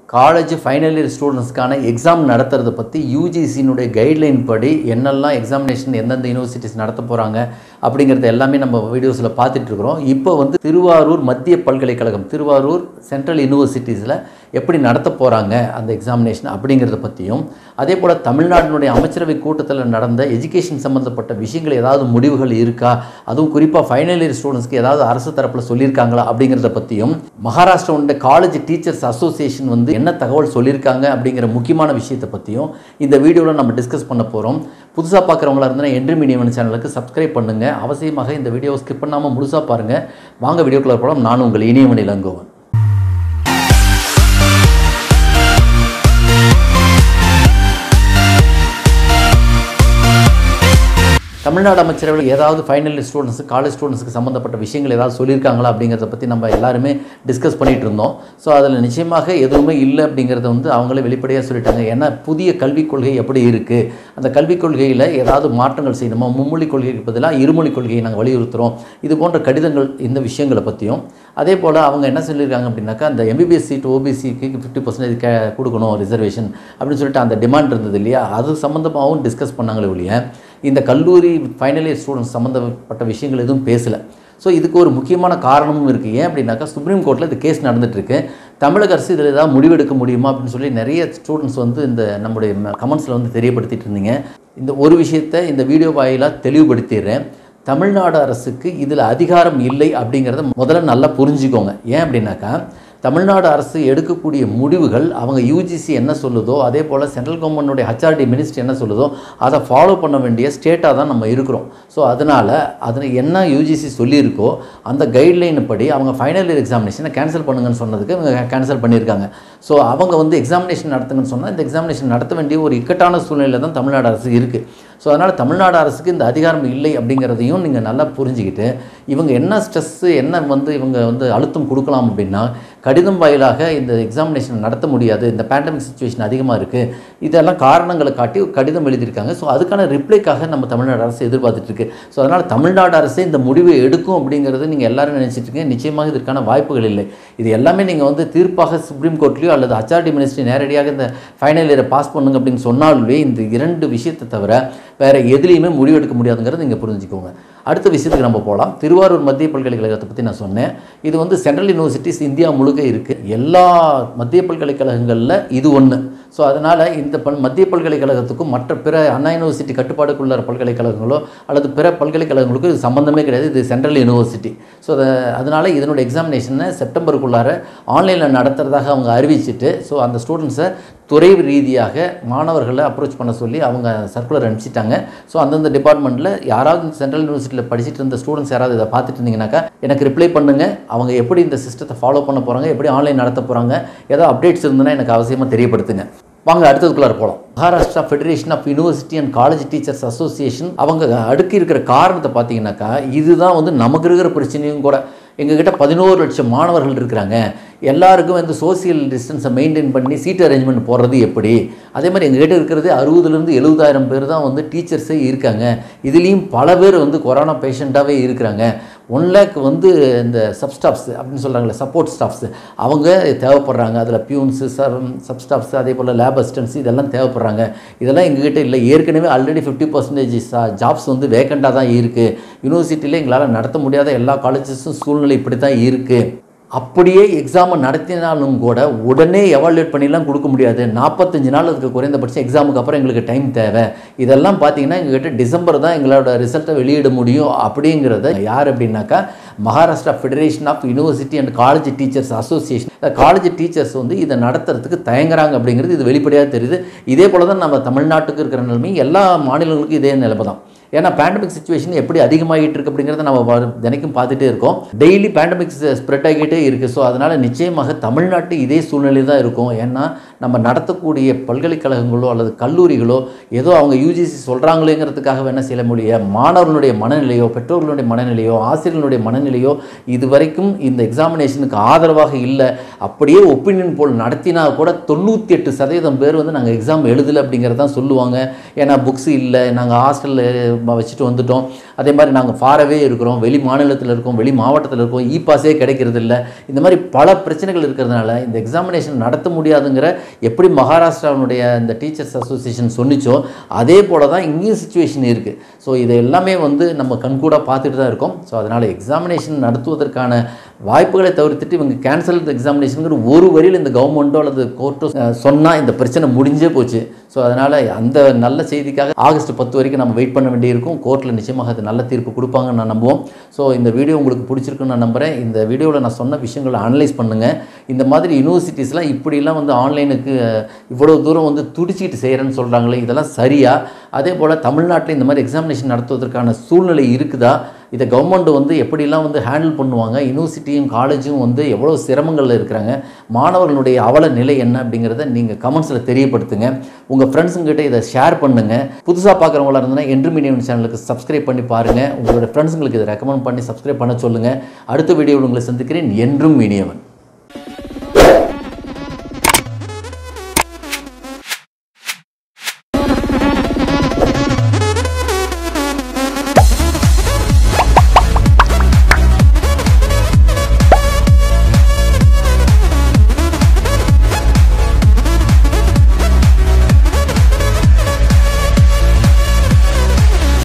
college final year ஸ்டூடெண்ட்ஸ்க்கான exam நடத்துறதை பற்றி யூஜிசியினுடைய கைட்லைன் படி என்னெல்லாம் எக்ஸாமினேஷன் எந்தெந்த யூனிவர்சிட்டிஸ் நடத்த போகிறாங்க அப்படிங்கிறத எல்லாமே நம்ம வீடியோஸில் பார்த்துட்டு இருக்கிறோம் இப்போ வந்து திருவாரூர் மத்திய பல்கலைக்கழகம் திருவாரூர் சென்ட்ரல் யூனிவர்சிட்டிஸில் எப்படி நடத்த போகிறாங்க அந்த எக்ஸாமினேஷன் அப்படிங்கிறத பற்றியும் அதே போல் தமிழ்நாட்டினுடைய அமைச்சரவை கூட்டத்தில் நடந்த எஜுகேஷன் சம்மந்தப்பட்ட விஷயங்கள் ஏதாவது முடிவுகள் இருக்கா அதுவும் குறிப்பாக ஃபைனல் இயர் ஸ்டூடெண்ட்ஸ்க்கு ஏதாவது அரசு தரப்பில் சொல்லியிருக்காங்களா அப்படிங்கிறத பற்றியும் மகாராஷ்டிராவுடைய காலேஜ் டீச்சர்ஸ் அசோசியேஷன் வந்து என்ன தகவல் சொல்லியிருக்காங்க அப்படிங்கிற முக்கியமான விஷயத்தை பற்றியும் இந்த வீடியோவில் நம்ம டிஸ்கஸ் பண்ண போகிறோம் புதுசாக பார்க்குறவங்களா இருந்தால் என்ட்ரி மீடியம் சேனலுக்கு சப்ஸ்கிரைப் பண்ணுங்கள் அவசியமாக இந்த வீடியோவை ஸ்கிப் பண்ணாமல் முழுசாக பாருங்கள் வாங்க வீடியோக்குள்ள போகலாம் நான் உங்கள் இனியமணி இளங்கோவன் தமிழ்நாடு அமைச்சரவையில் ஏதாவது ஃபைனல் ஸ்டூடெண்ட்ஸ் காலேஜ் ஸ்டூடெண்ட்ஸ்க்கு சம்மந்தப்பட்ட விஷயங்கள் ஏதாவது சொல்லியிருக்காங்களா அப்படிங்கிறத பற்றி நம்ம எல்லாருமே டிஸ்கஸ் பண்ணிகிட்டு இருந்தோம் ஸோ அதில் நிச்சயமாக எதுவுமே இல்லை அப்படிங்கிறத வந்து அவங்களே வெளிப்படையாக சொல்லிட்டாங்க ஏன்னா புதிய கல்விக் கொள்கை எப்படி இருக்குது அந்த கல்விக் கொள்கையில் ஏதாவது மாற்றங்கள் செய்யணுமா மும்மொழி கொள்கைக்கு பதிலாக இருமொழி கொள்கையை நாங்கள் வலியுறுத்துகிறோம் இது போன்ற கடிதங்கள் இந்த விஷயங்களை பற்றியும் அதே போல் அவங்க என்ன சொல்லியிருக்காங்க அப்படின்னாக்கா அந்த எம்பிபிஎஸ் சீட் ஓபிசிக்கு ஃபிஃப்டி பர்சன்டேஜ் கே கொடுக்கணும் ரிசர்வேஷன் அப்படின்னு சொல்லிட்டு அந்த டிமாண்ட் இருந்தது இல்லையா அது சம்மந்தமாகவும் டிஸ்கஸ் பண்ணாங்களே ஒழிய இந்த கல்லூரி ஃபைனல் இயர் ஸ்டூடெண்ட்ஸ் சம்மந்தப்பட்ட விஷயங்கள் எதுவும் பேசலை ஸோ இதுக்கு ஒரு முக்கியமான காரணமும் இருக்குது ஏன் அப்படின்னாக்கா சுப்ரீம் கோர்ட்டில் இந்த கேஸ் நடந்துகிட்ருக்கு தமிழக அரசு இதில் ஏதாவது முடிவெடுக்க முடியுமா அப்படின்னு சொல்லி நிறைய ஸ்டூடெண்ட்ஸ் வந்து இந்த நம்முடைய கமெண்ட்ஸில் வந்து தெரியப்படுத்திட்டு இருந்தீங்க இந்த ஒரு விஷயத்தை இந்த வீடியோ வாயிலாக தெளிவுபடுத்திடுறேன் தமிழ்நாடு அரசுக்கு இதில் அதிகாரம் இல்லை அப்படிங்கிறத முதல்ல நல்லா புரிஞ்சுக்கோங்க ஏன் அப்படின்னாக்கா தமிழ்நாடு அரசு எடுக்கக்கூடிய முடிவுகள் அவங்க யூஜிசி என்ன சொல்லுதோ அதே போல் சென்ட்ரல் கவர்மெண்ட்டுடைய ஹச்ஆர்டி மினிஸ்ட்ரி என்ன சொல்லுதோ அதை ஃபாலோ பண்ண வேண்டிய ஸ்டேட்டாக தான் நம்ம இருக்கிறோம் ஸோ அதனால் அதில் என்ன யூஜிசி சொல்லியிருக்கோ அந்த கைட்லைன் படி அவங்க ஃபைனல் இயர் எக்ஸாமினேஷனை கேன்சல் பண்ணுங்கன்னு சொன்னதுக்கு இவங்க கேன்சல் பண்ணியிருக்காங்க ஸோ அவங்க வந்து எக்ஸாமினேஷன் நடத்துங்கன்னு சொன்னால் இந்த எக்ஸாமினேஷன் நடத்த வேண்டிய ஒரு இக்கட்டான சூழ்நிலையில் தான் தமிழ்நாடு அரசு இருக்குது ஸோ அதனால் தமிழ்நாடு அரசுக்கு இந்த அதிகாரம் இல்லை அப்படிங்கிறதையும் நீங்கள் நல்லா புரிஞ்சுக்கிட்டு இவங்க என்ன ஸ்ட்ரெஸ்ஸு என்ன வந்து இவங்க வந்து அழுத்தம் கொடுக்கலாம் அப்படின்னா கடிதம் வாயிலாக இந்த எக்ஸாமினேஷன் நடத்த முடியாது இந்த பேண்டமிக் சுச்சுவேஷன் அதிகமாக இருக்குது இதெல்லாம் காரணங்களை காட்டி கடிதம் எழுதியிருக்காங்க ஸோ அதுக்கான ரிப்ளைக்காக நம்ம தமிழ்நாடு அரசு எதிர்பார்த்துட்டு இருக்கு ஸோ அதனால் தமிழ்நாடு அரசே இந்த முடிவை எடுக்கும் அப்படிங்கிறது நீங்கள் எல்லாரும் நினச்சிட்டு இருக்கீங்க நிச்சயமாக இதற்கான வாய்ப்புகள் இல்லை இது எல்லாமே நீங்கள் வந்து தீர்ப்பாக சுப்ரீம் கோர்ட்லேயோ அல்லது ஹச்ஆர்டி மினிஸ்ட்ரி நேரடியாக இந்த ஃபைனல் இயரை பாஸ் பண்ணுங்க அப்படின்னு சொன்னாலுமே இந்த இரண்டு விஷயத்தை தவிர வேறு எதுலேயுமே முடிவெடுக்க முடியாதுங்கிறது நீங்கள் புரிஞ்சுக்கோங்க அடுத்த விஷயத்துக்கு நம்ம போகலாம் திருவாரூர் மத்திய பல்கலைக்கழகத்தை பற்றி நான் சொன்னேன் இது வந்து சென்ட்ரல் யூனிவர்சிட்டிஸ் இந்தியா முழுக்க இருக்குது எல்லா மத்திய பல்கலைக்கழகங்களில் இது ஒன்று ஸோ அதனால் இந்த பல் மத்திய பல்கலைக்கழகத்துக்கும் மற்ற பிற அண்ணா யூனிவர்சிட்டி கட்டுப்பாடுக்குள்ள பல்கலைக்கழகங்களோ அல்லது பிற பல்கலைக்கழகங்களுக்கும் இது சம்மந்தமே கிடையாது இது சென்ட்ரல் யூனிவர்சிட்டி ஸோ அதனால் இதனோட எக்ஸாமினேஷனை செப்டம்பருக்குள்ளார ஆன்லைனில் நடத்துகிறதாக அவங்க அறிவிச்சிட்டு ஸோ அந்த ஸ்டூடெண்ட்ஸை துறை ரீதியாக மாணவர்களை அப்ரோச் பண்ண சொல்லி அவங்க சர்க்குலர் அனுப்பிச்சிட்டாங்க ஸோ அந்தந்த டிபார்ட்மெண்ட்டில் யாராவது சென்ட்ரல் யூனிவர்சிட்டியில் படிச்சுட்டு இருந்த ஸ்டூடெண்ட்ஸ் யாராவது இதை பார்த்துட்டு இருந்தீங்கன்னாக்கா எனக்கு ரிப்ளை பண்ணுங்கள் அவங்க எப்படி இந்த சிஸ்டத்தை ஃபாலோ பண்ண போகிறாங்க எப்படி ஆன்லைன் நடத்த போகிறாங்க ஏதாவது அப்டேட்ஸ் இருந்ததுன்னா எனக்கு அவசியமாக தெரியப்படுத்துங்க வாங்க அடுத்ததுக்குள்ளார போகலாம் Maharashtra federation of university and college teachers association அவங்க அடுக்கி இருக்கிற காரணத்தை பார்த்தீங்கன்னாக்கா இதுதான் வந்து நமக்கு இருக்கிற பிரச்சனையும் கூட எங்ககிட்ட பதினோரு லட்சம் மாணவர்கள் இருக்கிறாங்க எல்லாருக்கும் வந்து சோசியல் டிஸ்டன்ஸை மெயின்டைன் பண்ணி சீட் அரேஞ்ச்மெண்ட் போடுறது எப்படி அதே மாதிரி எங்ககிட்ட இருக்கிறது அறுபதுலேருந்து எழுபதாயிரம் பேர் தான் வந்து டீச்சர்ஸே இருக்காங்க இதுலேயும் பல பேர் வந்து கொரோனா பேஷண்ட்டாகவே இருக்கிறாங்க ஒன் லேக் வந்து இந்த சப்ஸ்டாஃப்ஸ் அப்படின்னு சொல்கிறாங்களே சப்போர்ட் ஸ்டாஃப்ஸ் அவங்க தேவைப்படுறாங்க அதில் பியூன்ஸு சப் ஸ்டாஃப்ஸ் அதே போல் லேப் அசிஸ்டன்ஸ் இதெல்லாம் தேவைப்படுறாங்க இதெல்லாம் எங்ககிட்ட இல்லை ஏற்கனவே ஆல்ரெடி ஃபிஃப்டி பர்சன்டேஜ் ஜாப்ஸ் வந்து வேக்கண்ட்டாக தான் இருக்குது யூனிவர்சிட்டியில் எங்களால் நடத்த முடியாத எல்லா காலேஜஸும் சூழ்நிலை இப்படி தான் இருக்குது அப்படியே எக்ஸாமை நடத்தினாலும் கூட உடனே எவாலுவேட் பண்ணிலாம் கொடுக்க முடியாது நாற்பத்தஞ்சு நாள் அதுக்கு குறைந்தபட்சம் எக்ஸாமுக்கு அப்புறம் எங்களுக்கு டைம் தேவை இதெல்லாம் பார்த்தீங்கன்னா எங்ககிட்ட டிசம்பர் தான் எங்களோட ரிசல்ட்டை வெளியிட முடியும் அப்படிங்கிறத யார் அப்படின்னாக்கா Maharashtra federation of university and college teachers association college teachers வந்து இதை நடத்துறதுக்கு தயங்குறாங்க அப்படிங்கிறது இது வெளிப்படையாக தெரியுது இதே போல் தான் நம்ம தமிழ்நாட்டுக்கு இருக்கிற நிலைமை எல்லா மாநிலங்களுக்கும் இதே நிலைமை தான் ஏன்னா பேண்டமிக் சுச்சுவேஷன் எப்படி அதிகமாகிட்டு இருக்கு அப்படிங்கிறத நம்ம வ- தினைக்கும் பார்த்துட்டே இருக்கோம் டெய்லி பேண்டமிக் ஸ்ப்ரெட் ஆகிட்டே இருக்குது ஸோ அதனால் நிச்சயமாக தமிழ்நாட்டு இதே சூழ்நிலை தான் இருக்கும் ஏன்னா நம்ம நடத்தக்கூடிய பல்கலைக்கழகங்களோ அல்லது கல்லூரிகளோ ஏதோ அவங்க யூஜிசி சொல்கிறாங்களேங்கிறதுக்காக வேணால் செய்ய முடிய மாணவர்களுடைய மனநிலையோ பெற்றோர்களுடைய மனநிலையோ ஆசிரியர்களுடைய மனநிலையோ இது வரைக்கும் இந்த எக்ஸாமினேஷனுக்கு ஆதரவாக இல்லை அப்படியே ஒப்பீனியன் போல் நடத்தினா கூட தொண்ணூற்றி எட்டு சதவீதம் பேர் வந்து நாங்கள் எக்ஸாம் எழுதலை அப்படிங்கிறதான் சொல்லுவாங்க ஏன்னா புக்ஸ் இல்லை நாங்கள் ஹாஸ்டலில் வச்சுட்டு வந்துட்டோம் அதே மாதிரி நாங்கள் ஃபாரவே இருக்கிறோம் வெளி மாநிலத்தில் இருக்கோம் வெளி மாவட்டத்தில் இருக்கோம் இ பாஸே கிடைக்கிறது இல்லை இந்த மாதிரி பல பிரச்சனைகள் இருக்கிறதுனால இந்த எக்ஸாமினேஷன் நடத்த முடியாதுங்கிற எப்படி மகாராஷ்டிராவுடைய இந்த டீச்சர்ஸ் அசோசியேஷன் சொன்னிச்சோ அதே போல தான் இங்கேயும் சுச்சுவேஷன் இருக்குது ஸோ இதை எல்லாமே வந்து நம்ம கண்கூடாக பார்த்துட்டு தான் இருக்கோம் ஸோ அதனால் எக்ஸாமினேஷன் நடத்துவதற்கான வாய்ப்புகளை தவிர்த்துட்டு இவங்க கேன்சல் எக்ஸாமினேஷனுங்கிற ஒரு வரியில் இந்த கவர்மெண்ட்டோ அல்லது கோர்ட்டோ சொன்னால் இந்த பிரச்சனை முடிஞ்சே போச்சு ஸோ அதனால் அந்த நல்ல செய்திக்காக ஆகஸ்ட் பத்து வரைக்கும் நம்ம வெயிட் பண்ண வேண்டியிருக்கும் கோர்ட்டில் நிச்சயமாக அது நல்ல தீர்ப்பு கொடுப்பாங்கன்னு நான் நம்புவோம் ஸோ இந்த வீடியோ உங்களுக்கு பிடிச்சிருக்குன்னு நான் நம்புகிறேன் இந்த வீடியோவில் நான் சொன்ன விஷயங்களை அனலைஸ் பண்ணுங்கள் இந்த மாதிரி யூனிவர்சிட்டிஸ்லாம் இப்படிலாம் வந்து ஆன்லைனுக்கு இவ்வளோ தூரம் வந்து துடிச்சிட்டு செய்கிறேன்னு சொல்கிறாங்களே இதெல்லாம் சரியா அதே போல் தமிழ்நாட்டில் இந்த மாதிரி எக்ஸாமினேஷன் நடத்துவதற்கான சூழ்நிலை இருக்குதா இதை கவர்மெண்ட் வந்து எப்படிலாம் வந்து ஹேண்டில் பண்ணுவாங்க யூனிவர்சிட்டியும் காலேஜும் வந்து எவ்வளோ சிரமங்களில் இருக்கிறாங்க மாணவர்களுடைய அவல நிலை என்ன அப்படிங்கிறத நீங்கள் கமெண்ட்ஸில் தெரியப்படுத்துங்க உங்கள் ஃப்ரெண்ட்ஸுங்கிட்ட இதை ஷேர் பண்ணுங்கள் புதுசாக பார்க்குறவங்களா இருந்ததுன்னா என்று மீடியம் சேனலுக்கு சப்ஸ்கிரைப் பண்ணி பாருங்கள் உங்களோட ஃப்ரெண்ட்ஸுங்களுக்கு இதை ரெக்கமெண்ட் பண்ணி சப்ஸ்கிரைப் பண்ண சொல்லுங்கள் அடுத்த வீடியோவில் உங்களை சந்திக்கிறேன் என்றும் மீடியவன்